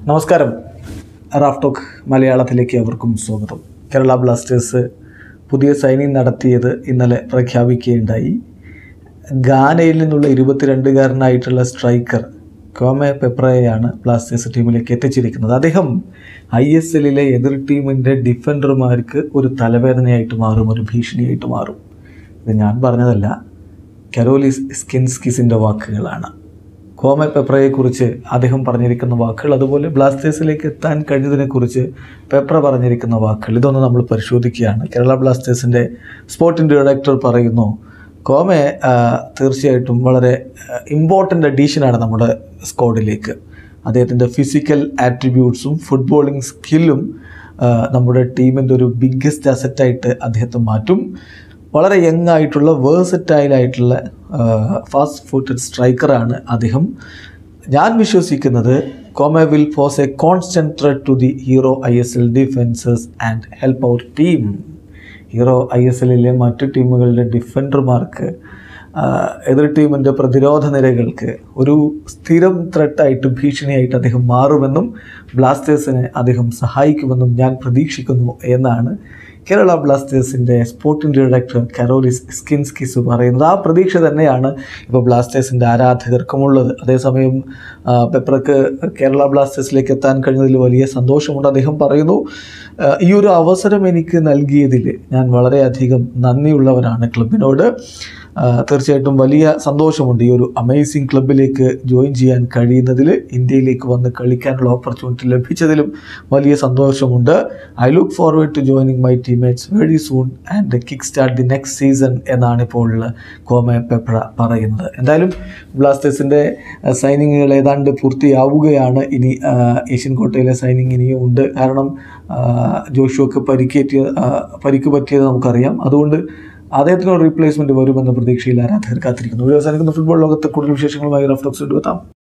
നമസ്കാരം Raf talk മലയാളത്തിലേക്ക് അവർക്കും സ്വാഗതം കേരള ബ്ലാസ്റ്റേഴ്സ് പുതിയ സൈനിങ് നടത്തിയത് ഇന്നലെ പ്രഖ്യാപിക്കുകയുണ്ടായി ഗാനയിൽ നിന്നുള്ള ഇരുപത്തിരണ്ടുകാരനായിട്ടുള്ള സ്ട്രൈക്കർ കോമെ പെപ്രയെയാണ് ബ്ലാസ്റ്റേഴ്സ് ടീമിലേക്ക് എത്തിച്ചിരിക്കുന്നത് അദ്ദേഹം ഐ എസ് എല്ലിലെ എതിർ ടീമിൻ്റെ ഡിഫൻഡർമാർക്ക് ഒരു തലവേദനയായിട്ട് മാറും ഒരു ഭീഷണിയായിട്ട് മാറും ഇത് ഞാൻ പറഞ്ഞതല്ല കരോലിസ് സ്കിൻസ്കിസിൻ്റെ വാക്കുകളാണ് കോമെ പെപ്രയെക്കുറിച്ച് അദ്ദേഹം പറഞ്ഞിരിക്കുന്ന വാക്കുകൾ അതുപോലെ ബ്ലാസ്റ്റേഴ്സിലേക്ക് എത്താൻ കഴിഞ്ഞതിനെക്കുറിച്ച് പെപ്ര പറഞ്ഞിരിക്കുന്ന വാക്കുകൾ ഇതൊന്ന് നമ്മൾ പരിശോധിക്കുകയാണ് കേരള ബ്ലാസ്റ്റേഴ്സിൻ്റെ സ്പോർട്ടിംഗ് ഡയറക്ടർ പറയുന്നു കോമെ ആ, തീർച്ചയായിട്ടും വളരെ ഇമ്പോർട്ടൻ്റ് അഡീഷനാണ് നമ്മുടെ സ്ക്വാഡിലേക്ക് അദ്ദേഹത്തിൻ്റെ ഫിസിക്കൽ ആട്രിബ്യൂട്ട്സും ഫുട്ബോളിംഗ് സ്കില്ലും ആ, നമ്മുടെ ടീമിൻ്റെ ഒരു ബിഗ്ഗസ്റ്റ് അസറ്റായിട്ട് അദ്ദേഹത്തെ മാറ്റും വളരെ യങ് ആയിട്ടുള്ള വേഴ്സറ്റൈൽ ആയിട്ടുള്ള ഫാസ്റ്റ് ഫുട്ടഡ് സ്ട്രൈക്കറാണ് അദ്ദേഹം ഞാൻ വിശ്വസിക്കുന്നത് comma will pose a constant threat to the Hero I S L defences and help our team Hero I S എല്ലിലെ മറ്റു ടീമുകളുടെ ഡിഫൻഡർമാർക്ക് എതിർ ടീമിൻ്റെ പ്രതിരോധ നിരകൾക്ക് ഒരു സ്ഥിരം ത്രെട്ടായിട്ട് ഭീഷണിയായിട്ട് അദ്ദേഹം മാറുമെന്നും ബ്ലാസ്റ്റേഴ്സിനെ അദ്ദേഹം സഹായിക്കുമെന്നും ഞാൻ പ്രതീക്ഷിക്കുന്നു എന്നാണ് കേരള ബ്ലാസ്റ്റേഴ്സിൻ്റെ സ്പോർട്ടിംഗ് ഡയറക്ടർ കരോലിസ് സ്കിൻസ്കിസ് പറയുന്നത് ആ പ്രതീക്ഷ തന്നെയാണ് ഇപ്പോൾ ബ്ലാസ്റ്റേഴ്സിൻ്റെ ആരാധകർക്കുമുള്ളത് അതേസമയം ആ, പെപ്രക്ക് കേരള ബ്ലാസ്റ്റേഴ്സിലേക്ക് എത്താൻ കഴിഞ്ഞതിൽ വലിയ സന്തോഷമുണ്ട് അദ്ദേഹം പറയുന്നു ആ, ഈ ഒരു അവസരം എനിക്ക് നൽകിയതിൽ ഞാൻ വളരെയധികം നന്ദിയുള്ളവനാണ് ക്ലബിനോട് ആ, തീർച്ചയായിട്ടും വലിയ സന്തോഷമുണ്ട് ഈ ഒരു അമേസിങ് ക്ലബിലേക്ക് ജോയിൻ ചെയ്യാൻ കഴിയുന്നതിൽ ഇന്ത്യയിലേക്ക് വന്ന് കളിക്കാനുള്ള ഓപ്പർച്യൂണിറ്റി ലഭിച്ചതിലും വലിയ സന്തോഷമുണ്ട് I look forward to joining my teammates very soon and kick start the next season എന്നാണ് ഇപ്പോൾ കോമ പെപ്ര പറയുന്നത് എന്തായാലും ബ്ലാസ്റ്റേഴ്സിൻ്റെ സൈനിങ്ങുകൾ ഏതാണ്ട് പൂർത്തിയാവുകയാണ് ഇനി ആ, ഏഷ്യൻ കോട്ടയിലെ സൈനിങ് ഇനിയും ഉണ്ട് കാരണം ആ, ജോഷുവൊക്കെ പരിക്കേറ്റിയ ആ, പരിക്ക് പറ്റിയത് നമുക്കറിയാം അതുകൊണ്ട് അദ്ദേഹത്തിന് ഒരു റീപ്ലേസ്മെന്റ് വരുമെന്ന പ്രതീക്ഷയിൽ ആരാധകർ കാത്തിരിക്കുന്നു ഒരു അവസാനിക്കുന്ന ഫുട്ബോൾ ലോകത്തെ കൂടുതൽ വിശേഷങ്ങളുമായി റഫ്ലക്സ് എടുത്താം